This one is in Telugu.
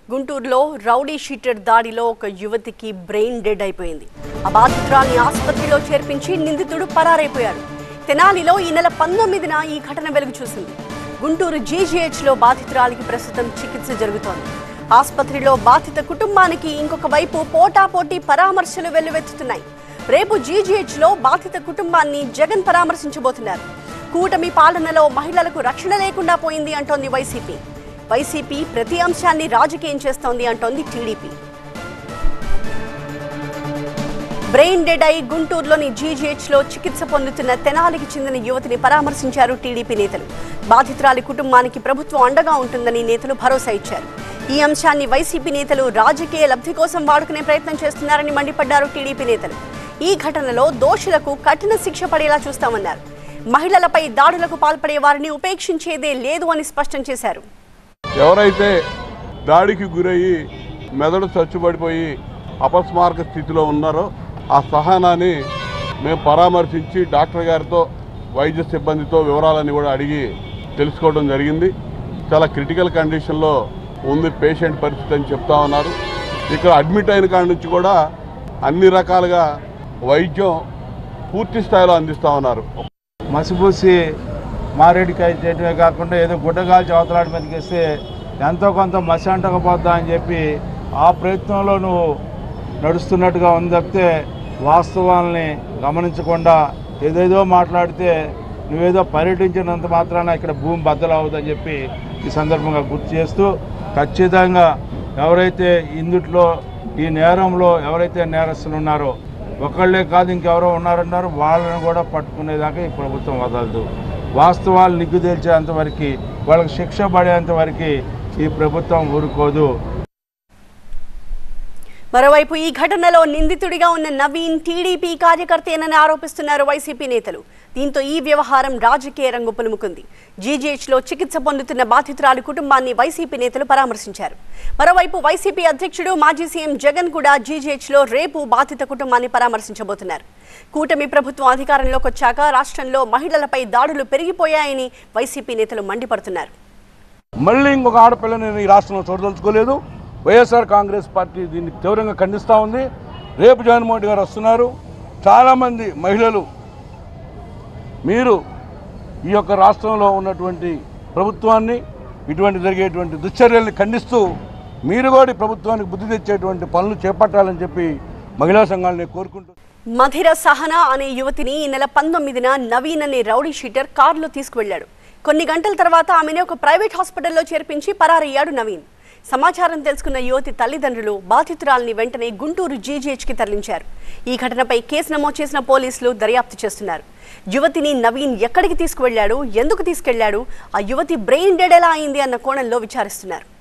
గుంటూరులో రౌడీ షీటర్ దాడిలో ఒక యువతికి బ్రెయిన్ డెడ్ అయిపోయింది ఆ బాధితురాల్ని ఆసుపత్రిలో చేర్పించి నిందితుడు పరారైపోయాడు తెనాలిలో ఈ నెల పంతొమ్మిదిన ఈ ఘటన వెలుగు చూసింది గుంటూరు జీజీహెచ్లో బాధితురాలికి ప్రస్తుతం చికిత్స జరుగుతోంది ఆసుపత్రిలో బాధిత కుటుంబానికి ఇంకొక వైపు పోటాపోటీ పరామర్శలు వెల్లువెత్తుతున్నాయి రేపు జీజీహెచ్లో బాధిత కుటుంబాన్ని జగన్ పరామర్శించబోతున్నారు కూటమి పాలనలో మహిళలకు రక్షణ లేకుండా పోయింది అంటోంది వైసీపీ వైసీపీ ప్రతి అంశాన్ని రాజకీయం చేస్తోంది అంటోంది టీడీపీ బ్రెయిన్ డెడ్ అయి గుంటూరులోని జీజీహెచ్ లో చికిత్స పొందుతున్న తెనాలికి చెందిన యువతిని పరామర్శించారు టీడీపీ నేతలు బాధితురాలి కుటుంబానికి ప్రభుత్వం అండగా ఉంటుందని నేతలు భరోసా ఇచ్చారు ఈ అంశాన్ని వైసీపీ నేతలు రాజకీయ లబ్ధి కోసం వాడుకునే ప్రయత్నం చేస్తున్నారని మండిపడ్డారు టీడీపీ నేతలు ఈ ఘటనలో దోషులకు కఠిన శిక్ష పడేలా చూస్తామన్నారు మహిళలపై దాడులకు పాల్పడే వారిని ఉపేక్షించేదే లేదు అని స్పష్టం చేశారు ఎవరైతే దాడికి గురయ్యి మెదడు చచ్చుబడిపోయి అపస్మారక స్థితిలో ఉన్నారో ఆ సహనాన్ని మేము పరామర్శించి డాక్టర్ గారితో వైద్య సిబ్బందితో వివరాలన్నీ కూడా అడిగి తెలుసుకోవడం జరిగింది చాలా క్రిటికల్ కండిషన్లో ఉంది పేషెంట్ పరిస్థితి అని చెప్తా ఉన్నారు ఇక్కడ అడ్మిట్ అయిన కాడి నుంచి కూడా అన్ని రకాలుగా వైద్యం పూర్తి స్థాయిలో అందిస్తూ ఉన్నారు మసిపూసి మారేడికాయ చేయటమే కాకుండా ఏదో గుడ్డగాల్చి అవతలాడి మీదకి వేస్తే ఎంతో కొంత మసి అంటకపోద్దా అని చెప్పి ఆ ప్రయత్నంలో నువ్వు నడుస్తున్నట్టుగా ఉంది తప్పితే వాస్తవాల్ని గమనించకుండా ఏదేదో మాట్లాడితే నువ్వేదో పర్యటించినంత మాత్రాన ఇక్కడ భూమి బద్దలవుదని చెప్పి ఈ సందర్భంగా గుర్తు చేస్తూ ఖచ్చితంగా ఎవరైతే ఇందుట్లో ఈ నేరంలో ఎవరైతే నేరస్తులు ఉన్నారో ఒకళ్ళే కాదు ఇంకెవరో ఉన్నారన్నారు వాళ్ళని కూడా పట్టుకునేదాకా ఈ ప్రభుత్వం వదలదు వాస్తవాలు నిగ్గు తేల్చేంత వరకు వాళ్ళకి శిక్ష పడేంత వరకు ఈ ప్రభుత్వం ఊరుకోదు మరోవైపు ఈ ఘటనలో నిందితుడిగా ఉన్న నవీన్ టీడీపీ కార్యకర్తేనని ఆరోపిస్తున్నారు వైసీపీ నేతలు దీంతో ఈ వ్యవహారం రాజకీయ రంగు పులుముకుంది జీజీహెచ్లో చికిత్స పొందుతున్న బాధితురాలి కుటుంబాన్ని వైసీపీ నేతలు పరామర్శించారు మరోవైపు వైసీపీ అధ్యక్షుడు మాజీ సీఎం జగన్ కూడా జీజీహెచ్లో రేపు బాధిత కుటుంబాన్ని పరామర్శించబోతున్నారు కూటమి ప్రభుత్వం అధికారంలోకి వచ్చాక రాష్ట్రంలో మహిళలపై దాడులు పెరిగిపోయాయని వైసీపీ నేతలు మండిపడుతున్నారు మళ్ళీ ఇంకొక ఆడపిల్లని నేను ఈ రాష్ట్రంలో చూడదలుచుకోలేదు వైఎస్ఆర్ కాంగ్రెస్ పార్టీ దీన్ని తీవ్రంగా ఖండిస్తూ ఉంది రేపు జగన్మోహన్ రెడ్డి గారు వస్తున్నారు చాలామంది మహిళలు మీరు ఈ యొక్క రాష్ట్రంలో ఉన్నటువంటి ప్రభుత్వాన్ని ఇటువంటి జరిగేటువంటి దుశ్చర్యల్ని ఖండిస్తూ మీరు కూడా ఈ ప్రభుత్వానికి బుద్ధి తెచ్చేటువంటి పనులు చేపట్టాలని చెప్పి మహిళా సంఘాలని కోరుకుంటూ మధిర సహన అనే యువతిని ఈ నెల పంతొమ్మిదిన నవీన్ అనే రౌడీ షీటర్ కారులో తీసుకువెళ్లాడు కొన్ని గంటల తర్వాత ఆమెను ఒక ప్రైవేట్ హాస్పిటల్లో చేర్పించి పరారయ్యాడు నవీన్ సమాచారం తెలుసుకున్న యువతి తల్లిదండ్రులు బాధితురాల్ని వెంటనే గుంటూరు జీజీహెచ్కి తరలించారు ఈ ఘటనపై కేసు నమోదు చేసిన పోలీసులు దర్యాప్తు చేస్తున్నారు యువతిని నవీన్ ఎక్కడికి తీసుకువెళ్లాడు ఎందుకు తీసుకెళ్లాడు ఆ యువతి బ్రెయిన్ డెడ్ ఎలా అయింది అన్న కోణంలో విచారిస్తున్నారు